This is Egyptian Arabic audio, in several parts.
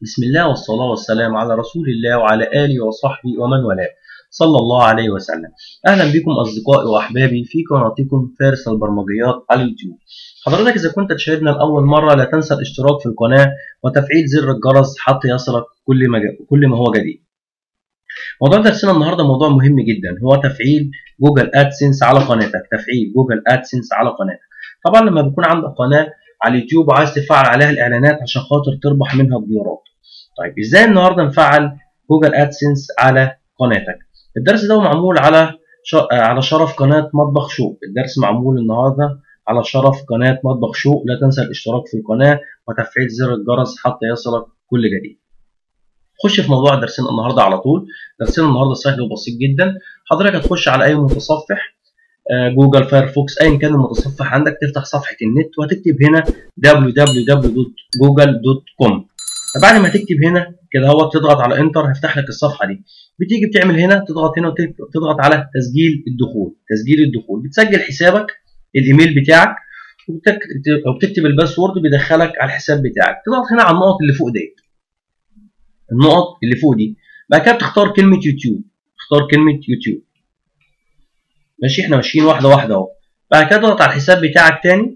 بسم الله والصلاة والسلام على رسول الله وعلى آله وصحبه ومن والاه صلى الله عليه وسلم أهلا بكم أصدقائي وأحبابي في قناتكم فارس البرمجيات على اليوتيوب حضرتك إذا كنت تشاهدنا لأول مرة لا تنسى الاشتراك في القناة وتفعيل زر الجرس حتى يصلك كل ما, كل ما هو جديد موضوع درسنا النهاردة موضوع مهم جدا هو تفعيل جوجل ادسنس على قناتك تفعيل جوجل ادسنس على قناتك طبعا لما بيكون عندك قناة على اليوتيوب وعايز تفعل عليها الاعلانات عشان خاطر تربح منها الدولارات طيب ازاي النهارده نفعل جوجل ادسنس على قناتك الدرس ده معمول على على شرف قناه مطبخ شو الدرس معمول النهارده على شرف قناه مطبخ شو لا تنسى الاشتراك في القناه وتفعيل زر الجرس حتى يصلك كل جديد خش في موضوع درسنا النهارده على طول درسنا النهارده سهل وبسيط جدا حضرتك هتخش على اي متصفح جوجل فايرفوكس ايا كان المتصفح عندك تفتح صفحه النت وتكتب هنا www.google.com فبعد ما تكتب هنا كده هو تضغط على انتر هيفتح لك الصفحه دي بتيجي بتعمل هنا تضغط هنا وتضغط على تسجيل الدخول تسجيل الدخول بتسجل حسابك الايميل بتاعك وبتكتب الباسورد بيدخلك على الحساب بتاعك تضغط هنا على النقط اللي فوق ديت النقط اللي فوق دي بعد كده بتختار كلمه يوتيوب اختار كلمه يوتيوب ماشي احنا ماشيين واحده واحده اهو بعد كده تضغط على الحساب بتاعك تاني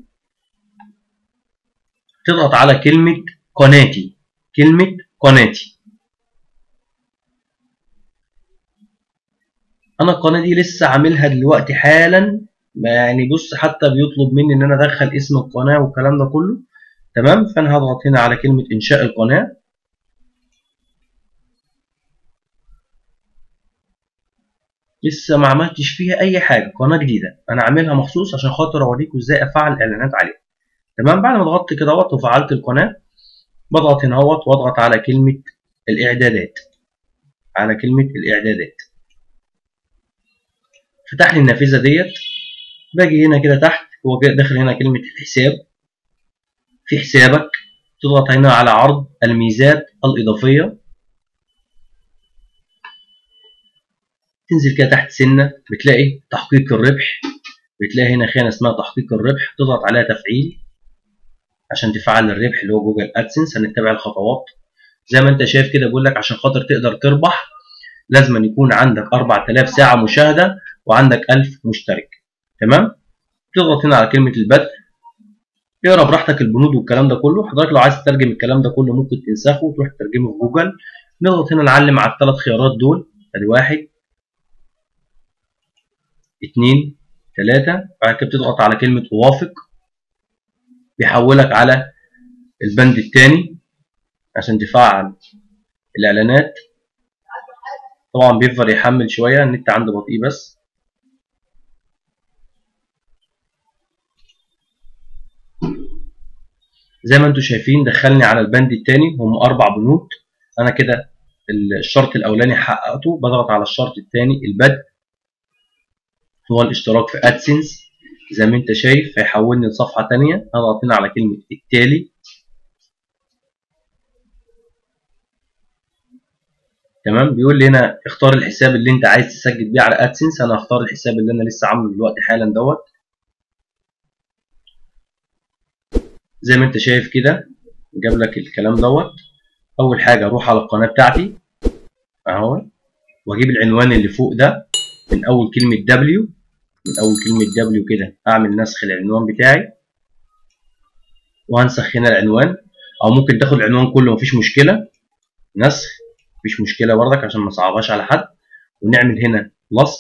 تضغط على كلمه قناتي كلمة قناتي أنا القناة دي لسه عاملها دلوقتي حالا يعني بص حتى بيطلب مني إن أنا أدخل اسم القناة والكلام ده كله تمام فأنا هضغط هنا على كلمة إنشاء القناة لسه ما عملتش فيها أي حاجة قناة جديدة أنا عاملها مخصوص عشان خاطر أوريكم إزاي أفعل إعلانات عليها تمام بعد ما ضغطت كده وفعلت القناة بضغط هنا اهوت واضغط على كلمة الإعدادات على كلمة الإعدادات فتح لي النافذة ديت باجي هنا كده تحت هو داخل هنا كلمة الحساب في حسابك تضغط هنا على عرض الميزات الإضافية تنزل كده تحت سنة بتلاقي تحقيق الربح بتلاقي هنا خانة اسمها تحقيق الربح تضغط عليها تفعيل عشان تفعل الربح اللي هو جوجل ادسنس هنتبع الخطوات زي ما انت شايف كده بيقول لك عشان خاطر تقدر تربح لازم أن يكون عندك 4000 ساعه مشاهده وعندك 1000 مشترك تمام تضغط هنا على كلمه البدء اقرا براحتك البنود والكلام ده كله حضرتك لو عايز تترجم الكلام ده كله ممكن تنسخه وتروح تترجمه في جوجل نضغط هنا نعلم على الثلاث خيارات دول ادي واحد اتنين تلاتة بعد كده بتضغط على كلمة أوافق بيحولك على البند الثاني عشان تفعل الاعلانات طبعا بيفضل يحمل شويه النت عندي بطيء بس زي ما انتم شايفين دخلني على البند الثاني هم اربع بنود انا كده الشرط الاولاني حققته بضغط على الشرط الثاني البدء هو الاشتراك في ادسنس زي ما انت شايف هيحولني لصفحة تانية اضغط هنا على كلمة التالي تمام بيقول لي هنا اختار الحساب اللي انت عايز تسجل بيه على ادسنس انا هختار الحساب اللي انا لسه عامله دلوقتي حالا دوت زي ما انت شايف كده جاب لك الكلام دوت اول حاجة اروح على القناة بتاعتي اهو واجيب العنوان اللي فوق ده من اول كلمة W من اول كلمه W كده اعمل نسخ العنوان بتاعي وهنسخ هنا العنوان او ممكن تاخد العنوان كله مفيش مشكله نسخ مفيش مشكله برضك عشان ما صعبهاش على حد ونعمل هنا لصق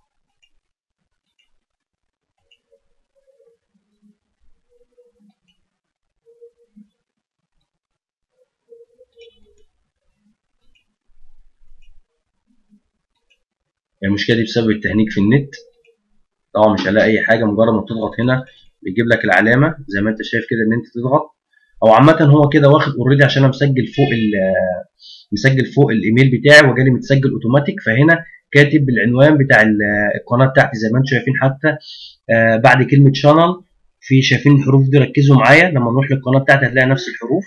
المشكله دي بسبب التهنيج في النت طبعا مش هلاقي اي حاجه مجرد ما تضغط هنا بيجيب لك العلامه زي ما انت شايف كده ان انت تضغط او عامه هو كده واخد اوريدي عشان انا مسجل فوق مسجل فوق الايميل بتاعي وجالي متسجل اوتوماتيك فهنا كاتب العنوان بتاع القناه بتاعتي زي ما انتم شايفين حتى آه بعد كلمه شانل في شايفين الحروف دي ركزوا معايا لما نروح للقناه بتاعتي هتلاقي نفس الحروف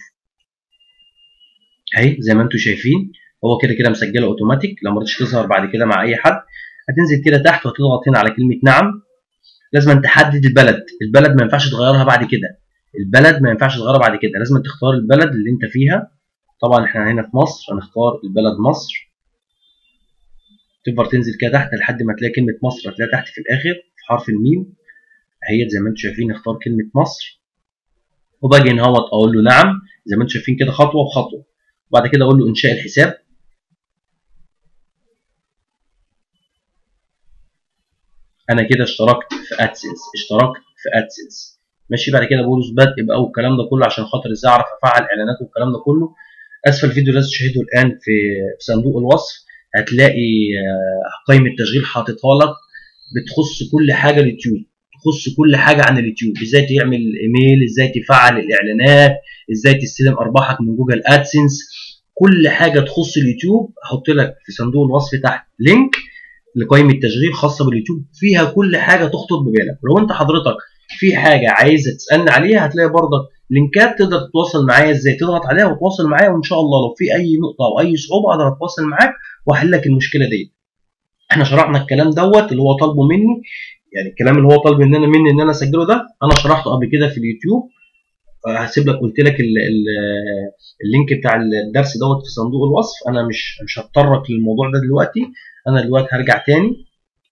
اهي زي ما انتم شايفين هو كده كده مسجله اوتوماتيك لو ما رضتش تظهر بعد كده مع اي حد هتنزل كده تحت وهتضغط هنا على كلمه نعم لازم تحدد البلد البلد ما ينفعش تغيرها بعد كده البلد ما ينفعش تغيرها بعد كده لازم تختار البلد اللي انت فيها طبعا احنا هنا في مصر هنختار البلد مصر تقدر تنزل كده تحت لحد ما تلاقي كلمه مصر هتلاقيها تحت في الاخر في حرف الميم اهي زي ما انتم شايفين اختار كلمه مصر وباجي هنا اهوت اقول له نعم زي ما انتم شايفين كده خطوه بخطوه وبعد كده اقول له انشاء الحساب انا كده اشتركت في ادسنس اشتركت في ادسنس ماشي بعد كده بقول اثبات يبقى والكلام ده كله عشان خاطر ازاي اعرف افعل اعلانات والكلام ده كله اسفل الفيديو اللي تشاهده الان في في صندوق الوصف هتلاقي قائمه تشغيل حاططها لك بتخص كل حاجه اليوتيوب تخص كل حاجه عن اليوتيوب ازاي تعمل ايميل ازاي تفعل الاعلانات ازاي تستلم ارباحك من جوجل ادسنس كل حاجه تخص اليوتيوب هحط لك في صندوق الوصف تحت لينك لقائمه تشغيل خاصه باليوتيوب فيها كل حاجه تخطر ببالك ولو انت حضرتك في حاجه عايزه تسالني عليها هتلاقي برضك لينكات تقدر تتواصل معايا ازاي تضغط عليها وتواصل معايا وان شاء الله لو في اي نقطه او اي صعوبه اقدر اتواصل معاك واحل لك المشكله دي احنا شرحنا الكلام دوت اللي هو طالبه مني يعني الكلام اللي هو طالب ان انا مني ان انا اسجله ده انا شرحته قبل كده في اليوتيوب هسيب لك قلت لك ال ال اللينك بتاع الدرس دوت في صندوق الوصف انا مش مش هتطرق للموضوع ده دلوقتي انا دلوقتي هرجع تاني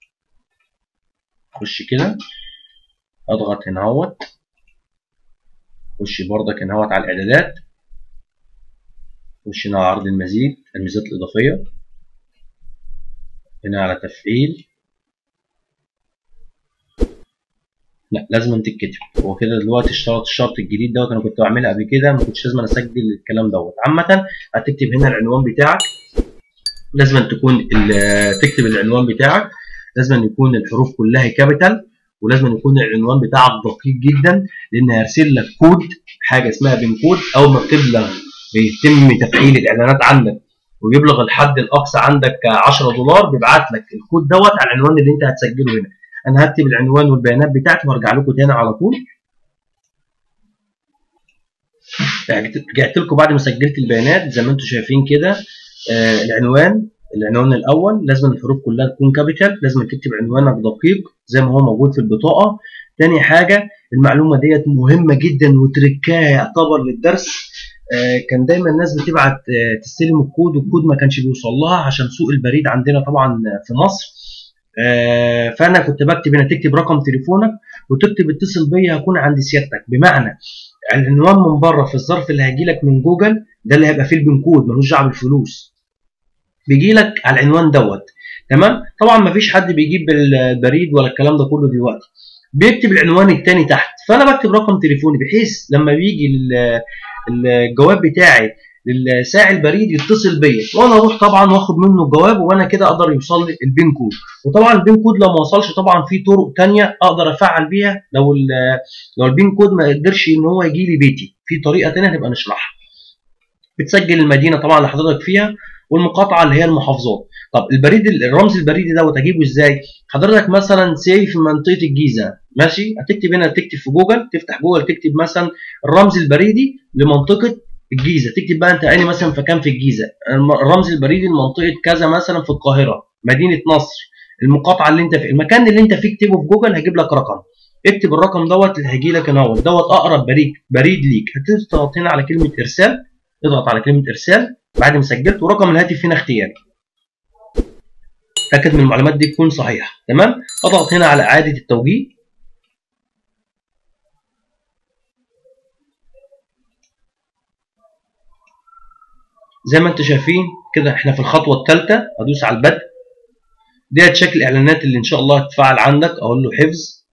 اخش كده اضغط هنا اهوت اخش بردك هنا اهوت على الاعدادات اخش هنا على عرض المزيد الميزات الاضافيه هنا على تفعيل لا لازم تتكتب هو كده دلوقتي اشترط الشرط الجديد دوت انا كنت بعملها قبل كده ما كنتش لازم اسجل الكلام دوت عامه هتكتب هنا العنوان بتاعك لازم تكون تكتب العنوان بتاعك لازم يكون الحروف كلها كابيتال ولازم يكون العنوان بتاعك دقيق جدا لان هيرسل لك كود حاجه اسمها بين كود اول ما بتبلغ بيتم تفعيل الاعلانات عندك ويبلغ الحد الاقصى عندك 10 دولار بيبعت لك الكود دوت على العنوان اللي انت هتسجله هنا انا هكتب العنوان والبيانات بتاعتي وارجع لكم تاني على طول رجعت لكم بعد ما سجلت البيانات زي ما انتم شايفين كده آه العنوان العنوان الاول لازم الحروف كلها تكون كابيتال لازم تكتب عنوانك دقيق زي ما هو موجود في البطاقه تاني حاجه المعلومه ديت مهمه جدا وتركايه يعتبر للدرس آه كان دايما الناس بتبعت آه تستلم الكود والكود ما كانش بيوصل لها عشان سوق البريد عندنا طبعا في مصر فانا كنت بكتب هنا تكتب رقم تليفونك وتكتب اتصل بيا هكون عند سيادتك بمعنى العنوان من بره في الظرف اللي هيجي لك من جوجل ده اللي هيبقى فيه البنكود ملوش دعوه بالفلوس بيجي لك على العنوان دوت تمام طبعا ما فيش حد بيجيب البريد ولا الكلام ده كله دلوقتي بيكتب العنوان الثاني تحت فانا بكتب رقم تليفوني بحيث لما بيجي الجواب بتاعي للساعي البريد يتصل بيا وانا اروح طبعا واخد منه الجواب وانا كده اقدر يوصل لي البين كود وطبعا البين كود لو ما وصلش طبعا في طرق ثانيه اقدر افعل بيها لو لو البين كود ما قدرش ان هو يجي لي بيتي في طريقه ثانيه هنبقى نشرحها بتسجل المدينه طبعا اللي حضرتك فيها والمقاطعه اللي هي المحافظات طب البريد الرمز البريدي دوت اجيبه ازاي حضرتك مثلا سي في منطقه الجيزه ماشي هتكتب هنا تكتب في جوجل تفتح جوجل تكتب مثلا الرمز البريدي لمنطقه الجيزه تكتب بقى انت اني مثلا في كام في الجيزه الرمز البريدي لمنطقه كذا مثلا في القاهره مدينه نصر المقاطعه اللي انت في المكان اللي انت فيه اكتبه في جوجل هيجيب لك رقم اكتب الرقم دوت اللي هيجي لك اهوت دوت اقرب بريد بريد ليك هتضغط هنا على كلمه ارسال اضغط على كلمه ارسال بعد ما سجلت ورقم الهاتف هنا اختياري تاكد من المعلومات دي تكون صحيحه تمام اضغط هنا على اعاده التوجيه زي ما انتم شايفين كده احنا في الخطوه الثالثه ادوس على البدء ديت شكل الاعلانات اللي ان شاء الله هتتفعل عندك اقول له حفظ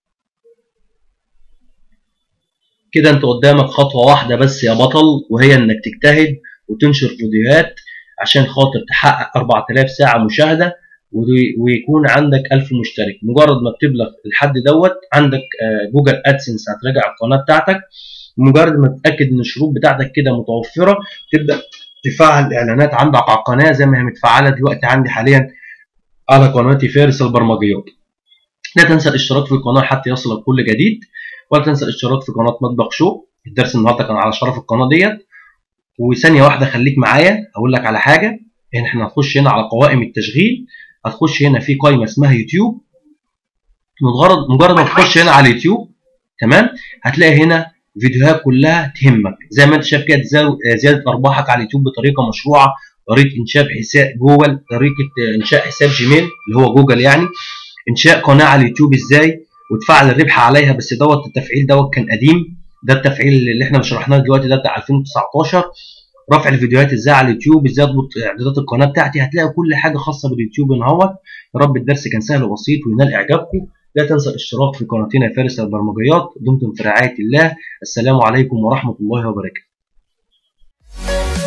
كده انت قدامك خطوه واحده بس يا بطل وهي انك تجتهد وتنشر فيديوهات عشان خاطر تحقق 4000 ساعه مشاهده ويكون عندك 1000 مشترك مجرد ما بتبلغ الحد دوت عندك جوجل ادسنس هتراجع القناه بتاعتك مجرد ما تتاكد ان الشروط بتاعتك كده متوفره تبدا تفعل الاعلانات عندك على القناه زي ما هي متفعله دلوقتي عندي حاليا على قناتي فارس البرمجيات لا تنسى الاشتراك في القناه حتى يصلك كل جديد ولا تنسى الاشتراك في قناه مطبخ شو الدرس النهارده كان على شرف القناه ديت وثانيه واحده خليك معايا اقول لك على حاجه هنا احنا هنخش هنا على قوائم التشغيل هتخش هنا في قائمه اسمها يوتيوب مجرد مجرد ما تخش هنا على اليوتيوب تمام هتلاقي هنا فيديوهات كلها تهمك زي ما انت شايف كده زياده ارباحك على اليوتيوب بطريقه مشروعه طريقه انشاء حساب جوجل طريقه انشاء حساب جيميل اللي هو جوجل يعني انشاء قناه على اليوتيوب ازاي وتفعل الربح عليها بس دوت التفعيل دوت كان قديم ده التفعيل اللي احنا شرحناه دلوقتي ده بتاع 2019 رفع الفيديوهات ازاي على اليوتيوب ازاي اضبط اعدادات القناه بتاعتي هتلاقي كل حاجه خاصه باليوتيوب ان اهوت يا رب الدرس كان سهل وبسيط وينال اعجابكم لا تنسى الاشتراك في قناتنا فارس البرمجيات دمتم في رعايه الله السلام عليكم ورحمه الله وبركاته